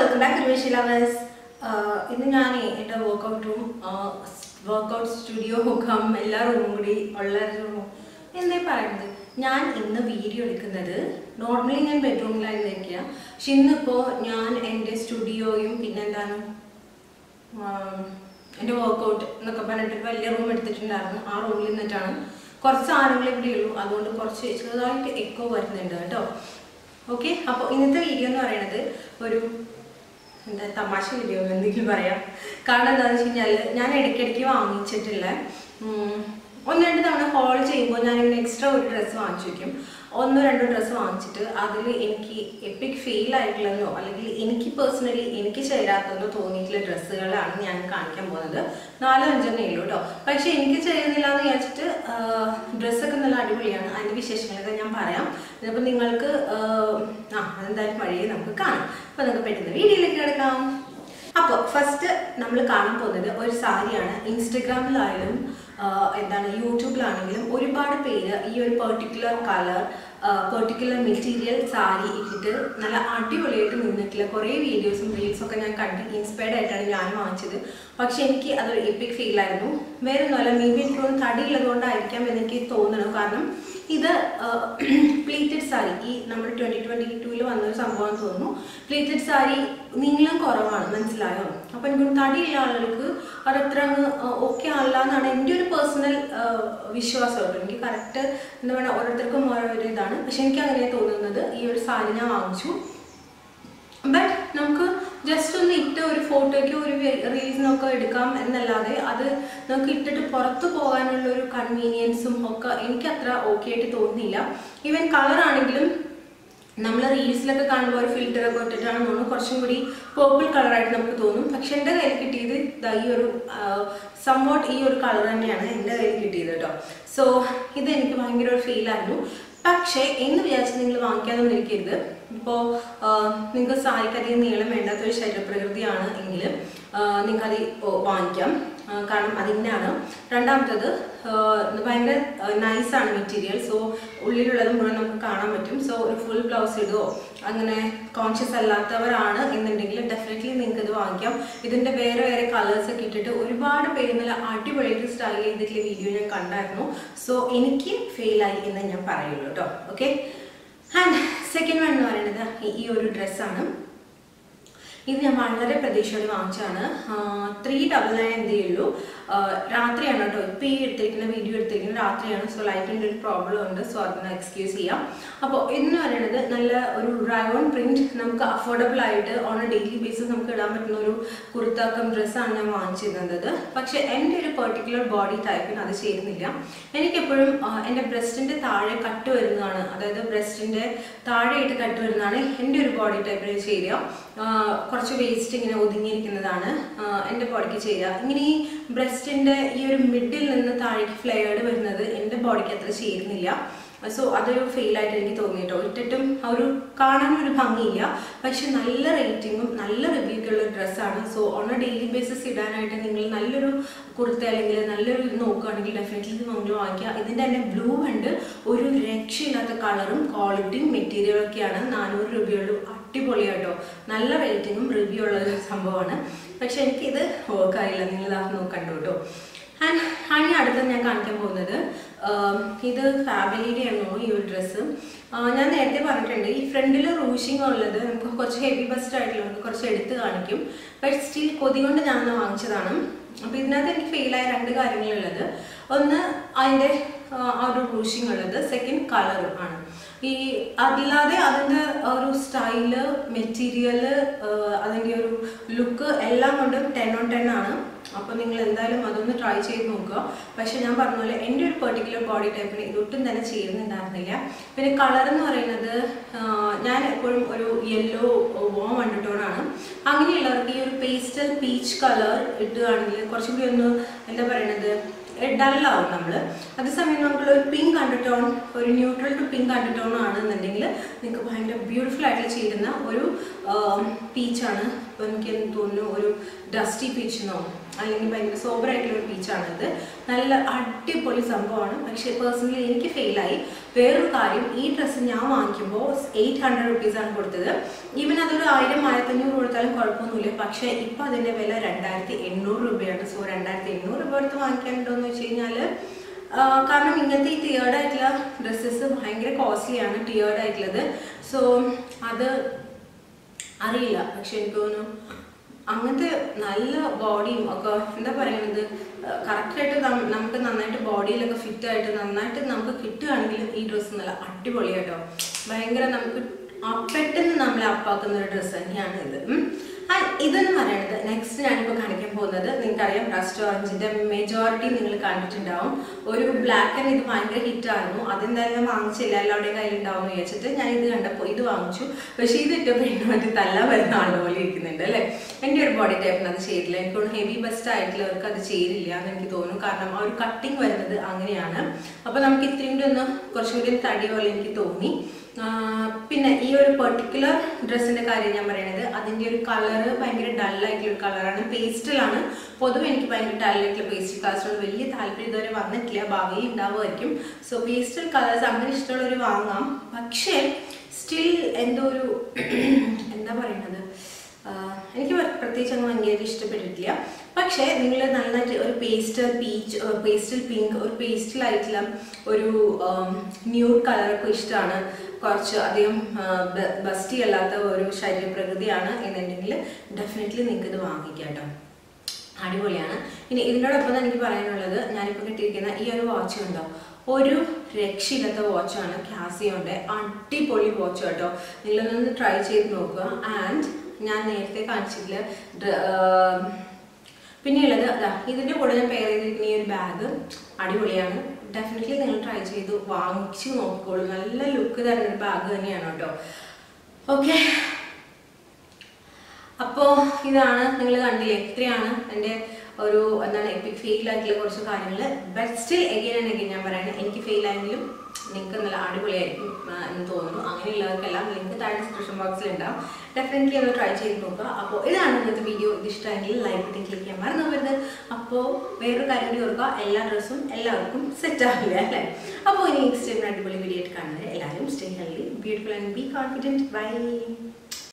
Welcome back റിവേഷി lovers ഇന്ന് ഞാൻ എൻ്റെ workout room workout studio cum എല്ലാ റൂമും കൂടി ഉള്ള റൂമും എന്തേ പറയുന്നത് ഞാൻ ഇന്ന് വീഡിയോ എടുക്കുന്നത് നോർമലി ഞാൻ ബെഡ്റൂമിലായിരുന്നു ഇരിക്കുക പക്ഷെ ഇന്നിപ്പോൾ ഞാൻ എൻ്റെ സ്റ്റുഡിയോയും പിന്നെ എന്താണ് ആം, എൻ്റെ വർക്കൗട്ട് എന്നൊക്കെ പറഞ്ഞിട്ട് വലിയ റൂം എടുത്തിട്ടുണ്ടായിരുന്നു ആ റൂമിൽ നിന്നിട്ടാണ് കുറച്ച് ആളുകൾ ഇവിടെ ഉള്ളൂ അതുകൊണ്ട് കുറച്ച് ചെറുതായിട്ട് എക്കോ വരുന്നുണ്ട് കേട്ടോ ഓക്കെ അപ്പോൾ ഇന്നത്തെ വീഡിയോ എന്ന് പറയുന്നത് ഒരു എന്താ തമാശ വീഡിയോ എന്ന് എന്തെങ്കിലും പറയാം കാരണം എന്താണെന്ന് വെച്ച് കഴിഞ്ഞാൽ ഞാൻ ഇടയ്ക്കിടയ്ക്ക് വാങ്ങിച്ചിട്ടില്ല ഉം, ഒന്ന് രണ്ട് തവണ ഹോൾ ചെയ്യുമ്പോൾ ഞാൻ ഇങ്ങനെ എക്സ്ട്രാ ഒരു ഡ്രസ്സ് വാങ്ങിച്ചു വയ്ക്കും ഒന്നോ രണ്ടോ ഡ്രസ്സ് വാങ്ങിച്ചിട്ട് അതിൽ എനിക്ക് എപ്പിക് ഫെയിൽ ആയിട്ടുള്ളതെന്നോ അല്ലെങ്കിൽ എനിക്ക് പേഴ്സണലി എനിക്ക് ചേരാത്തതെന്നോ തോന്നിയിട്ടുള്ള ഡ്രസ്സുകളാണ് ഞാൻ കാണിക്കാൻ പോകുന്നത് നാലോ അഞ്ചെണ്ണേ ഉള്ളൂ കേട്ടോ പക്ഷെ എനിക്ക് ചേരുന്നില്ല എന്ന് വിചാരിച്ചിട്ട് ഡ്രസ്സൊക്കെ നല്ല അടിപൊളിയാണ് അതിൻ്റെ വിശേഷങ്ങളൊക്കെ ഞാൻ പറയാം ഇതിപ്പോൾ നിങ്ങൾക്ക് ആഹ്, ആ അതെന്തായാലും വഴിയെ നമുക്ക് കാണാം അപ്പോൾ നമുക്ക് പെട്ടെന്ന് വീഡിയോയിലേക്ക് കിടക്കാം അപ്പോൾ ഫസ്റ്റ് നമ്മൾ കാണാൻ പോകുന്നത് ഒരു സാരിയാണ് ഇൻസ്റ്റഗ്രാമിലായാലും ആഹ്, എന്താണ് യൂട്യൂബിലാണെങ്കിലും ഒരുപാട് പേര് ഈ ഒരു particular colour particular material sari ഇട്ടിട്ട് നല്ല അടിപൊളിയായിട്ട് നിന്നിട്ടുള്ള കുറേ വീഡിയോസും റീൽസും ഒക്കെ ഞാൻ കണ്ട് ഇൻസ്പയർഡ് ആയിട്ടാണ് ഞാൻ വാങ്ങിച്ചത് പക്ഷെ എനിക്ക് അതൊരു എപ്പിക് ഫീൽ ആയിരുന്നു വേറെ ഒന്നുമല്ല മേ ബി എനിക്ക് തോന്നുന്നു തടി ഉള്ളതുകൊണ്ടായിരിക്കാം എന്ന് എനിക്ക് തോന്നണം കാരണം ഇത് പ്ലീറ്റഡ് സാരി ഈ നമ്മൾ ട്വന്റി ട്വന്റി ടൂവിൽ വന്ന ഒരു സംഭവം തോന്നുന്നു പ്ലീറ്റഡ് സാരി നീളം കുറവാണ് മനസ്സിലായോ അപ്പൊ എനിക്ക് തടിയുള്ള ആളുകൾക്ക് അത് അത്ര അങ്ങ് ഓക്കെ അല്ല എന്നാണ് എൻ്റെ ഒരു പേഴ്സണൽ വിശ്വാസം കേട്ടോ എനിക്ക് കറക്റ്റ് എന്താ പറയുക ഓരോരുത്തർക്കും ഓരോ ഒരു ഇതാണ് പക്ഷെ എനിക്ക് അങ്ങനെ തോന്നുന്നത് ഈ ഒരു സാരി ഞാൻ വാങ്ങിച്ചു ബട്ട് നമുക്ക് ജസ്റ്റ് ഒന്ന് ഇട്ട് ഒരു ഫോട്ടോയ്ക്ക് ഒരു റീൽസിനൊക്കെ എടുക്കാം എന്നല്ലാതെ അത് നമുക്ക് ഇട്ടിട്ട് പുറത്ത് പോകാനുള്ള ഒരു കൺവീനിയൻസും ഒക്കെ എനിക്ക് അത്ര ഓക്കെ ആയിട്ട് തോന്നുന്നില്ല ഈവൻ കളർ ആണെങ്കിലും നമ്മൾ റീൽസിലൊക്കെ കാണുമ്പോൾ ഒരു ഫിൽറ്റർ ഒക്കെ ഇട്ടിട്ടാണ് തോന്നുന്നു കുറച്ചും കൂടി പേർപ്പിൾ കളറായിട്ട് നമുക്ക് തോന്നും പക്ഷെ എൻ്റെ കയ്യിൽ കിട്ടിയത് ദാ ഈ ഒരു സംവോട്ട് ഈ ഒരു കളർ തന്നെയാണ് എൻ്റെ കയ്യിൽ കിട്ടിയത് കേട്ടോ സോ ഇത് എനിക്ക് ഭയങ്കര ഒരു ഫീലായിരുന്നു പക്ഷേ എന്ന് വിചാരിച്ച് നിങ്ങൾ വാങ്ങിക്കാനൊന്നും ഇരിക്കരുത് ഇപ്പോൾ നിങ്ങൾക്ക് സാരിക്ക് അധികം നീളം വേണ്ടാത്ത ഒരു ശരീരപ്രകൃതിയാണ് എങ്കിൽ നിങ്ങൾക്ക് അത് വാങ്ങിക്കാം ആ, കാരണം അതിനാണ് രണ്ടാമത്തത് ആ, ഇത് ഭയങ്കര നൈസാണ് മെറ്റീരിയൽ സോ ഉള്ളിലുള്ളത് മുഴുവൻ നമുക്ക് കാണാൻ പറ്റും സോ ഒരു ഫുൾ ബ്ലൗസ് ഇടുകയോ അങ്ങനെ കോൺഷ്യസ് അല്ലാത്തവരാണ് എന്നുണ്ടെങ്കിൽ ഡെഫിനറ്റ്ലി നിങ്ങൾക്ക് ഇത് വാങ്ങിക്കാം ഇതിൻ്റെ വേറെ വേറെ കളേഴ്സ് ഒക്കെ ഇട്ടിട്ട് ഒരുപാട് പേര് നല്ല അടിപൊളിയായിട്ട് സ്റ്റൈൽ ചെയ്തിട്ടുള്ള വീഡിയോ ഞാൻ കണ്ടായിരുന്നു സോ എനിക്ക് ഫെയിലായി എന്ന് ഞാൻ പറയുള്ളൂ കേട്ടോ ഓക്കെ ആൻഡ് സെക്കൻഡ് വൺ എന്ന് പറയുന്നത് ഈ- ഈ ഒരു ഡ്രസ്സാണ് ഇത് ഞാൻ വളരെ പ്രതീക്ഷയോടെ വാങ്ങിച്ചതാണ് ത്രീ ഡബിൾ നയൻ എന്തേ ഉള്ളൂ ആ, രാത്രിയാണ് കേട്ടോ ഇപ്പോൾ ഈ എടുത്തിരിക്കുന്ന വീഡിയോ എടുത്തിരിക്കുന്നത് രാത്രിയാണ് സോ ലൈറ്റിൻ്റെ ഒരു പ്രോബ്ലം ഉണ്ട് സോ അതിനെ എക്സ്ക്യൂസ് ചെയ്യാം അപ്പോൾ ഇതെന്ന് പറയുന്നത് നല്ല ഒരു റയോൺ പ്രിന്റ് നമുക്ക് അഫോർഡബിൾ ആയിട്ട് ഓൺ എ ഡെയിലി ബേസിസ് നമുക്ക് ഇടാൻ പറ്റുന്ന ഒരു കുർത്താക്കം ഡ്രസ്സാണ് ഞാൻ വാങ്ങിച്ചിരുന്നത് പക്ഷേ എൻ്റെ ഒരു പെർട്ടിക്കുലർ ബോഡി ടൈപ്പിന് അത് ചേരുന്നില്ല എനിക്കെപ്പോഴും ആ, എൻ്റെ ബ്രസ്റ്റിൻ്റെ താഴെ കട്ട് വരുന്നതാണ് അതായത് ബ്രസ്റ്റിൻ്റെ താഴെയായിട്ട് കട്ട് വരുന്നതാണ് എൻ്റെ ഒരു ബോഡി ടൈപ്പിന് ചേരുക ആ, കുറച്ച് വേസ്റ്റ് ഇങ്ങനെ ഒതുങ്ങിയിരിക്കുന്നതാണ് ആ, എൻ്റെ ബോഡിക്ക് ചേരുക ഇങ്ങനെ ഈ ബ്രസ്റ്റിൻ്റെ ഈ ഒരു മിഡിൽ നിന്ന് താഴേക്ക് ഫ്ലെയർഡ് വരുന്നത് എൻ്റെ ബോഡിക്ക് അത്ര ചേരുന്നില്ല സോ അതൊരു ഫെയിലായിട്ട് എനിക്ക് തോന്നി കേട്ടോ ഇട്ടിട്ടും ആ ഒരു കാണാനൊരു ഭംഗിയില്ല പക്ഷെ നല്ല റേറ്റിങ്ങും നല്ല റിവ്യൂക്ക് ഉള്ള ഡ്രസ്സാണ് so on a daily basis ഇടാനായിട്ട് നിങ്ങൾ നല്ലൊരു കുർത്ത അല്ലെങ്കിൽ നല്ലൊരു ഇത് നോക്കുകയാണെങ്കിൽ ഡെഫിനറ്റ്ലി ഇത് നമ്മൾ വാങ്ങിക്കുക ഇതിൻ്റെ തന്നെ ബ്ലൂ ഉണ്ട് ഒരു രക്ഷയില്ലാത്ത കളറും ക്വാളിറ്റിയും മെറ്റീരിയലും ഒക്കെയാണ് നാനൂറ് രൂപയുള്ളൂ അടിപൊളിയാട്ടോ നല്ല റേറ്റിങ്ങും റിവ്യൂ ഉള്ള ഒരു സംഭവമാണ് പക്ഷെ എനിക്കിത് വർക്കായില്ല നിങ്ങൾ ആ നോക്കണ്ടു കേട്ടോ ആൻഡ് ഇനി അടുത്ത ഞാൻ കാണിക്കാൻ പോകുന്നത് ആം, ഇത് ഫാമിലിയുടെ ആയിരുന്നു ഈ ഒരു ഡ്രസ്സ് ഞാൻ നേരത്തെ പറഞ്ഞിട്ടുണ്ട് ഈ ഫ്രണ്ടിൽ റൂഷിങ് ഉള്ളത് നമുക്ക് കുറച്ച് ഹെവി ബസ്റ്റ് ആയിട്ടുള്ള നമുക്ക് കുറച്ച് എടുത്ത് കാണിക്കും ബട്ട് സ്റ്റിൽ കൊതി കൊണ്ട് ഞാനൊന്ന് വാങ്ങിച്ചതാണ് അപ്പോൾ ഇതിനകത്ത് എനിക്ക് ഫെയിലായ രണ്ട് കാര്യങ്ങളുള്ളത് ഒന്ന് അതിൻ്റെ ആ ആ ഒരു റൂഷിങ് ഉള്ളത് സെക്കൻഡ് കളറും ആണ് ഈ അല്ലാതെ അതിൻ്റെ ഒരു സ്റ്റൈല് മെറ്റീരിയല് അതിൻ്റെ ഒരു ലുക്ക് എല്ലാം കൊണ്ടും ടെൻ ഓൺ ടെൻ ആണ് അപ്പോൾ നിങ്ങൾ എന്തായാലും അതൊന്ന് ട്രൈ ചെയ്ത് നോക്കുക പക്ഷെ ഞാൻ പറഞ്ഞ പോലെ എൻ്റെ ഒരു പെർട്ടിക്കുലർ ബോഡി ടൈപ്പിന് ഇതൊട്ടും തന്നെ ചേരുന്നുണ്ടായിരുന്നില്ല പിന്നെ കളർ എന്ന് പറയുന്നത് ആ, ഞാൻ എപ്പോഴും ഒരു യെല്ലോ വോം അണ്ടർടോണാണ് അങ്ങനെയുള്ളവർക്ക് ഈ ഒരു പേസ്റ്റൽ പീച്ച് കളർ ഇട്ടുകയാണെങ്കിൽ കുറച്ചും കൂടി ഒന്ന് എന്താ പറയണത് ഡല്ലാവും നമ്മൾ അതേസമയം നമുക്കുള്ള ഒരു പിങ്ക് അണ്ടർടോൺ ഒരു ന്യൂട്രൽ ടു പിങ്ക് അണ്ടർടോൺ ആണെന്നുണ്ടെങ്കിൽ നിങ്ങൾക്ക് ഭയങ്കര ബ്യൂട്ടിഫുൾ ആയിട്ട് ചേരുന്ന ഒരു പീച്ചാണ് എനിക്ക് തോന്നുന്നു ഒരു ഡസ്റ്റി പീച്ചെന്നോ അല്ലെങ്കിൽ ഭയങ്കര സോബർ ആയിട്ടുള്ള ഒരു പീച്ചാണിത് നല്ല അടിപൊളി സംഭവമാണ് പക്ഷേ പേഴ്സണലി എനിക്ക് ഫെയിലായി വേറൊരു കാര്യം ഈ ഡ്രസ്സ് ഞാൻ വാങ്ങിക്കുമ്പോൾ എയ്റ്റ് ഹൺഡ്രഡ് റുപ്പീസാണ് കൊടുത്തത് ഈവൻ അതൊരു ആയിരം ആയിരത്തഞ്ഞൂറ് കൊടുത്താലും കുഴപ്പമൊന്നുമില്ല പക്ഷേ ഇപ്പം അതിൻ്റെ വില രണ്ടായിരത്തി എണ്ണൂറ് രൂപയാണ് സോ രണ്ടായിരത്തി എണ്ണൂറ് രൂപ എടുത്ത് വാങ്ങിക്കാനുണ്ടോ എന്ന് വെച്ച് കഴിഞ്ഞാൽ കാരണം ഇങ്ങനത്തെ ഈ ടിയേർഡ് ആയിട്ടുള്ള ഡ്രസ്സസ് ഭയങ്കര കോസ്റ്റ്ലിയാണ് ടിയേർഡ് ആയിട്ടുള്ളത് സോ അത് അറിയില്ല പക്ഷെ എനിക്ക് തോന്നുന്നു അങ്ങനത്തെ നല്ല ബോഡിയും ഒക്കെ എന്താ പറയുന്നത് കറക്റ്റായിട്ട് നമുക്ക് നന്നായിട്ട് ബോഡിയിലൊക്കെ ഫിറ്റ് ആയിട്ട് നന്നായിട്ട് നമുക്ക് കിട്ടുകയാണെങ്കിൽ ഈ ഡ്രസ്സ് നല്ല അടിപൊളിയാട്ടോ ഭയങ്കര നമുക്ക് ആ പെട്ടെന്ന് നമ്മളെ അപ്പാക്കുന്ന ഒരു ഡ്രസ്സ് തന്നെയാണ് ഇത് ഉം. ആ, ഇതെന്ന് പറയുന്നത് നെക്സ്റ്റ് ഞാനിപ്പോൾ കാണിക്കാൻ പോകുന്നത് നിങ്ങൾക്കറിയാം റെസ്റ്റോറൻറ്റിൻ്റെ മെജോറിറ്റി നിങ്ങൾ കണ്ടിട്ടുണ്ടാവും ഒരു ബ്ലാക്ക് ആൻഡ് ഇത് ഭയങ്കര ഹിറ്റായിരുന്നു അതെന്തായാലും ഞാൻ വാങ്ങിച്ചില്ല എല്ലാവരുടെയും കയ്യിലുണ്ടാവും എന്ന് വിചാരിച്ചിട്ട് ഞാൻ ഇത് കണ്ടപ്പോൾ ഇത് വാങ്ങിച്ചു പക്ഷേ ഇത് ഇട്ടപ്പോൾ എന്നെ മറ്റേ തല്ല വരുന്ന ആളുടെ പോലെ ഇരിക്കുന്നുണ്ട് അല്ലേ എൻ്റെ ഒരു ബോഡി ടൈപ്പിന് അത് ചേരില്ല എനിക്ക് തോന്നുന്നു ഹെവി ബെസ്റ്റ് ആയിട്ടുള്ളവർക്ക് അത് ചേരില്ല എന്ന് എനിക്ക് തോന്നുന്നു കാരണം ആ ഒരു കട്ടിങ് വരുന്നത് അങ്ങനെയാണ് അപ്പോൾ നമുക്ക് ഇത്രയും കൂടി ഒന്ന് കുറച്ചും കൂടി തടി പോലെ എനിക്ക് തോന്നി ആ, പിന്നെ ഈ ഒരു പെർട്ടിക്കുലർ ഡ്രസ്സിന്റെ കാര്യം ഞാൻ പറയുന്നത് അതിന്റെ ഒരു കളറ് ഭയങ്കര ഡല്ലായിട്ടുള്ള ഒരു കളറാണ് പേസ്റ്റലാണ് പൊതുവെ എനിക്ക് ഭയങ്കര ഡല്ലായിട്ടുള്ള പേസ്റ്റൽ കളേഴ്സിനോട് വലിയ താല്പര്യം ഇതുവരെ വന്നിട്ടില്ല ഭാവിയിൽ ഉണ്ടാവുമായിരിക്കും സോ പേസ്റ്റൽ കളേഴ്സ് അങ്ങനെ ഇഷ്ടമുള്ളവർ വാങ്ങാം പക്ഷേ സ്റ്റിൽ എന്തോ ഒരു എന്താ പറയുന്നത് ആഹ് എനിക്ക് പ്ര- പ്രത്യേകിച്ച് അങ്ങ് ഭയങ്കര ഇഷ്ടപ്പെട്ടിട്ടില്ല പക്ഷേ നിങ്ങൾ നന്നായിട്ട് ഒരു പേസ്റ്റൽ പീച്ച് പേസ്റ്റൽ പിങ്ക് ഒരു പേസ്റ്റൽ ആയിട്ടുള്ള ഒരു ന്യൂഡ് കളറൊക്കെ ഇഷ്ടമാണ് കുറച്ച് അധികം ബസ്റ്റി അല്ലാത്ത ഒരു ശരീരപ്രകൃതിയാണ് എന്നുണ്ടെങ്കിൽ ഡെഫിനറ്റ്ലി നിങ്ങൾക്ക് ഇത് വാങ്ങിക്കാം കേട്ടോ അടിപൊളിയാണ് ഇനി ഇതിനോടൊപ്പം തന്നെ എനിക്ക് പറയാനുള്ളത് ഞാനിപ്പോൾ കിട്ടിയിരിക്കുന്ന ഈ ഒരു വാച്ച് ഉണ്ടോ ഒരു രക്ഷയില്ലാത്ത വാച്ചാണ് കാസിയോന്റെ അടിപൊളി വാച്ച് കേട്ടോ നിങ്ങളൊന്ന് ട്രൈ ചെയ്ത് നോക്കുക ആൻഡ് ഞാൻ നേരത്തെ കാണിച്ചിട്ടില്ല ഡ്ര- ആം, പിന്നെയുള്ളത് അതാ ഇതിൻ്റെ കൂടെ ഞാൻ പെയർ ചെയ്തിരിക്കുന്ന ഈ ഒരു ബാഗ് അടിപൊളിയാണ് ഡെഫിനറ്റ്ലി നിങ്ങൾ ട്രൈ ചെയ്ത് വാങ്ങിച്ച് നോക്കിക്കോളൂ നല്ല ലുക്ക് തരുന്ന ഒരു ബാഗ് തന്നെയാണ് കേട്ടോ ഓക്കെ അപ്പോൾ ഇതാണ് നിങ്ങൾ കണ്ടില്ലേ ഇത്രയാണ് എൻ്റെ ഒരു എന്താണ് എപ്പിക് ഫെയിൽ ആയിട്ടുള്ള കുറച്ച് കാര്യങ്ങൾ but still again and again ഞാൻ പറയുന്നത് എനിക്ക് ഫെയിൽ ആയെങ്കിലും നിങ്ങൾക്ക് നല്ല അടിപൊളിയായിരിക്കും ആ, എന്ന് തോന്നുന്നു അങ്ങനെയുള്ളവർക്കെല്ലാം ലിങ്ക് താഴെ ഡിസ്ക്രിപ്ഷൻ ബോക്സിൽ ഉണ്ടാവും ഡെഫിനറ്റ്ലി ഒന്ന് ട്രൈ ചെയ്ത് നോക്കുക അപ്പോൾ ഇതാണ് ഇന്നത്തെ വീഡിയോ ഇത് ഇഷ്ടമെങ്കിൽ ലൈക്ക് ബട്ടൺ ക്ലിക്ക് ചെയ്യാൻ മറന്നു പോകരുത് അപ്പോൾ വേറൊരു കാര്യം കൂടി ഓർക്കുക എല്ലാ ഡ്രസ്സും എല്ലാവർക്കും സെറ്റ് ആവില്ല അല്ലേ അപ്പോൾ ഇനി നെക്സ്റ്റ് ടൈം അടിപൊളി വീഡിയോ ആയിട്ട് കാണുന്നത് എല്ലാവരും stay healthy beautiful and be confident by